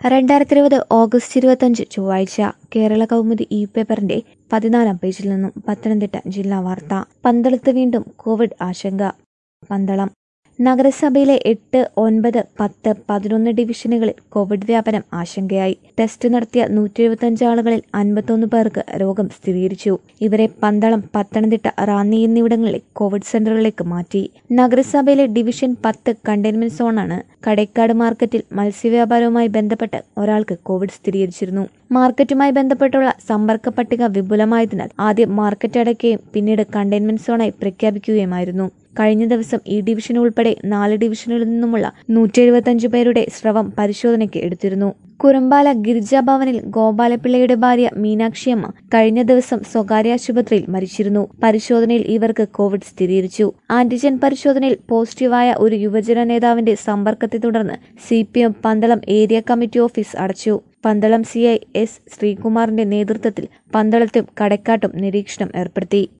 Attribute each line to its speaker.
Speaker 1: രണ്ടായിരത്തി ഇരുപത് ഓഗസ്റ്റ് ഇരുപത്തഞ്ച് ചൊവ്വാഴ്ച കേരള കൗമുദി ഇ പേപ്പറിന്റെ പതിനാലാം പേജിൽ നിന്നും പത്തനംതിട്ട ജില്ലാ വാർത്ത പന്തളത്ത് വീണ്ടും കോവിഡ് ആശങ്ക പന്തളം നഗരസഭയിലെ എട്ട് ഒൻപത് പത്ത് പതിനൊന്ന് ഡിവിഷനുകളിൽ കോവിഡ് വ്യാപനം ആശങ്കയായി ടെസ്റ്റ് നടത്തിയ നൂറ്റി എഴുപത്തിയഞ്ച് ആളുകളിൽ അൻപത്തൊന്ന് പേർക്ക് രോഗം സ്ഥിരീകരിച്ചു ഇവരെ പന്തളം പത്തനംതിട്ട റാന്നി എന്നിവിടങ്ങളിലെ കോവിഡ് സെന്ററുകളിലേക്ക് മാറ്റി നഗരസഭയിലെ ഡിവിഷൻ പത്ത് കണ്ടെയ്ൻമെന്റ് സോണാണ് കടേക്കാട് മാർക്കറ്റിൽ മത്സ്യവ്യാപാരവുമായി ബന്ധപ്പെട്ട് ഒരാൾക്ക് കോവിഡ് സ്ഥിരീകരിച്ചിരുന്നു മാർക്കറ്റുമായി ബന്ധപ്പെട്ടുള്ള സമ്പർക്ക പട്ടിക വിപുലമായതിനാൽ ആദ്യം മാർക്കറ്റ് അടയ്ക്കുകയും പിന്നീട് കണ്ടെയ്ൻമെന്റ് സോണായി പ്രഖ്യാപിക്കുകയുമായിരുന്നു കഴിഞ്ഞ ദിവസം ഈ ഡിവിഷൻ ഉൾപ്പെടെ നാല് ഡിവിഷനുകളിൽ നിന്നുമുള്ള നൂറ്റി എഴുപത്തിയഞ്ച് പേരുടെ സ്രവം പരിശോധനയ്ക്ക് എടുത്തിരുന്നു കുരമ്പാല ഗിരിജാഭവനിൽ ഗോപാലപിള്ളയുടെ ഭാര്യ മീനാക്ഷിയമ്മ കഴിഞ്ഞ ദിവസം സ്വകാര്യ ആശുപത്രിയിൽ മരിച്ചിരുന്നു പരിശോധനയിൽ ഇവർക്ക് കോവിഡ് സ്ഥിരീകരിച്ചു ആന്റിജൻ പരിശോധനയിൽ പോസിറ്റീവായ ഒരു യുവജന നേതാവിന്റെ സമ്പർക്കത്തെ തുടർന്ന് C Pandalam area committee office അടച്ചു പന്തളം സി ഐ എസ് ശ്രീകുമാറിന്റെ നേതൃത്വത്തിൽ പന്തളത്തും കടക്കാട്ടും നിരീക്ഷണം ഏർപ്പെടുത്തി